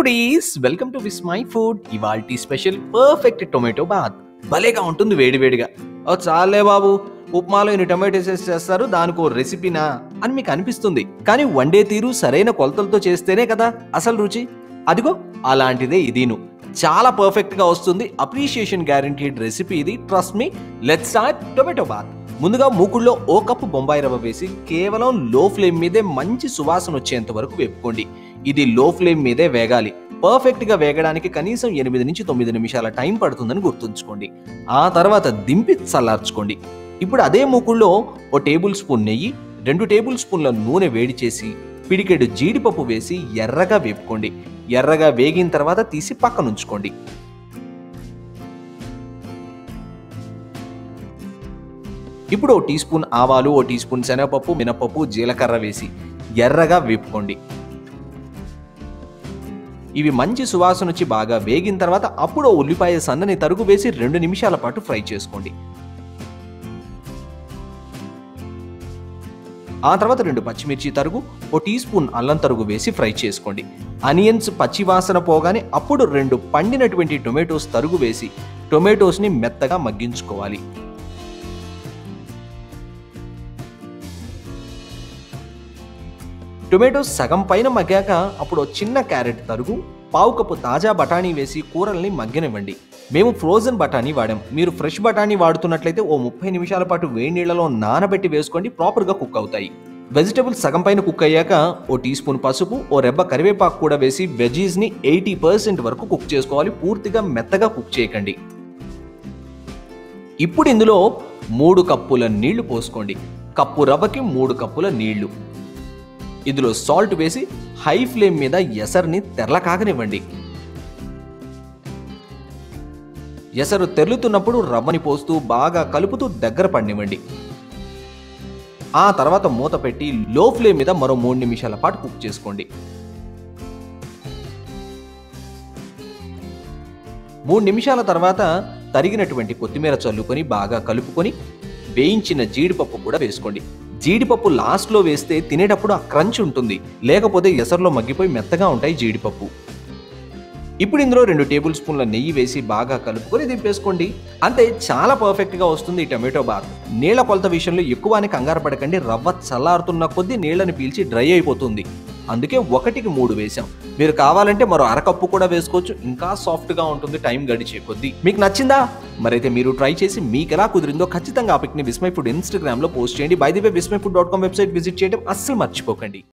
foodies welcome to Vismai food ఇవాల్టి special perfect tomato bath భలేగా ఉంటుంది వేడివేడిగా ఓ చాలే బాబు ఉప్మాలో ఇన్ని టొమాటోస్ వేసి చేస్తారు దానికో రెసిపీనా అని మీకు అనిపిస్తుంది కానీ వండే తీరు సరైన కొలతలతో చేస్తేనే కదా అసలు రుచి అదిగో అలాంటిదే ఇదిను చాలా పర్ఫెక్ట్ గా వస్తుంది అప్రిషియేషన్ గ్యారంటీడ్ రెసిపీ ఇది ట్రస్ట్ మీ లెట్ స్టార్ట్ టొమాటో బాత్ ముందుగా మూకుల్లో ఓ కప్పు బొంబాయి రవ్వ వేసి కేవలం లో ఫ్లేమ్ మీదే మంచి సువాసన వచ్చేంత వరకు వేపుకోండి ఇది లో ఫ్లేమ్ మీదే వేగాలి పర్ఫెక్ట్ గా వేగడానికి కనీసం ఎనిమిది నుంచి తొమ్మిది నిమిషాల టైం పడుతుందని గుర్తుంచుకోండి ఆ తర్వాత దింపి చల్లార్చుకోండి ఇప్పుడు అదే మూకుల్లో ఓ టేబుల్ స్పూన్ నెయ్యి రెండు టేబుల్ స్పూన్ల నూనె వేడి చేసి పిడికెడు జీడిపప్పు వేసి ఎర్రగా వేపుకోండి ఎర్రగా వేగిన తర్వాత తీసి పక్కన ఉంచుకోండి ఇప్పుడు ఓ టీ స్పూన్ ఆవాలు ఓ టీ స్పూన్ శనగపప్పు మినపప్పు జీలకర్ర వేసి ఎర్రగా వేపుకోండి ఇవి మంచి సువాసన వచ్చి బాగా వేగిన తర్వాత అప్పుడు ఓ ఉల్లిపాయ సన్నని తరుగు వేసి రెండు నిమిషాల పాటు ఫ్రై చేసుకోండి ఆ తర్వాత రెండు పచ్చిమిర్చి తరుగు ఓ టీ స్పూన్ అల్లం తరుగు వేసి ఫ్రై చేసుకోండి అనియన్స్ పచ్చి వాసన పోగానే అప్పుడు రెండు పండినటువంటి టొమాటోస్ తరుగు వేసి టొమాటోస్ని మెత్తగా మగ్గించుకోవాలి టొమాటోస్ సగం పైన మగ్గాక అప్పుడు ఓ చిన్న క్యారెట్ తరుగు పావు కప్పు తాజా బఠానీ వేసి కూరల్ని మగ్గనివ్వండి మేము ఫ్రోజన్ బఠానీ వాడాం మీరు ఫ్రెష్ బఠానీ వాడుతున్నట్లయితే ఓ ముప్పై నిమిషాల పాటు వేడి నీళ్ళలో నానబెట్టి వేసుకోండి ప్రాపర్గా కుక్ అవుతాయి వెజిటబుల్స్ సగం పైన కుక్ అయ్యాక ఓ టీ స్పూన్ పసుపు ఓ రెబ్బ కరివేపాకు కూడా వేసి వెజీస్ని ఎయిటీ పర్సెంట్ వరకు కుక్ చేసుకోవాలి పూర్తిగా మెత్తగా కుక్ చేయకండి ఇప్పుడు ఇందులో మూడు కప్పుల నీళ్లు పోసుకోండి కప్పు రవ్వకి మూడు కప్పుల నీళ్లు ఇందులో సాల్ట్ వేసి హై ఫ్లేమ్ మీద ఎసరుని తెరల కాగనివ్వండి ఎసరు తెరులుతున్నప్పుడు రవ్వని పోస్తూ బాగా కలుపుతూ దగ్గర పడినివ్వండి ఆ తర్వాత మూత పెట్టి లో ఫ్లేమ్ మీద మరో మూడు నిమిషాల పాటు కుక్ చేసుకోండి మూడు నిమిషాల తర్వాత తరిగినటువంటి కొత్తిమీర చల్లుకొని బాగా కలుపుకొని వేయించిన జీడిపప్పు కూడా వేసుకోండి జీడిపప్పు లాస్ట్లో వేస్తే తినేటప్పుడు ఆ క్రంచ్ ఉంటుంది లేకపోతే ఎసరులో మగ్గిపోయి మెత్తగా ఉంటాయి జీడిపప్పు ఇప్పుడు ఇందులో రెండు టేబుల్ స్పూన్ల నెయ్యి వేసి బాగా కలుపుకొని దింపేసుకోండి అంతే చాలా పర్ఫెక్ట్గా వస్తుంది ఈ టమాటో బాత్ నీళ్ల కొలత విషయంలో ఎక్కువ అని కంగారు పడకండి రవ్వ చల్లారుతున్న కొద్దీ నీళ్ళని పీల్చి డ్రై అయిపోతుంది అందుకే ఒకటికి మూడు వేసాం మీరు కావాలంటే మరో అరకప్పు కూడా వేసుకోవచ్చు ఇంకా సాఫ్ట్గా ఉంటుంది టైం గడిచే కొద్దీ మీకు నచ్చిందా మరైతే మీరు ట్రై చేసి మీకు ఎలా కుదిరిందో ఖచ్చితంగా ఆ పిక్ని విస్మై ఫుడ్ ఇన్స్టాగ్రామ్లో పోస్ట్ చేయండి by the way Vismai food dot com website visit చేయడం అస్సలు మర్చిపోకండి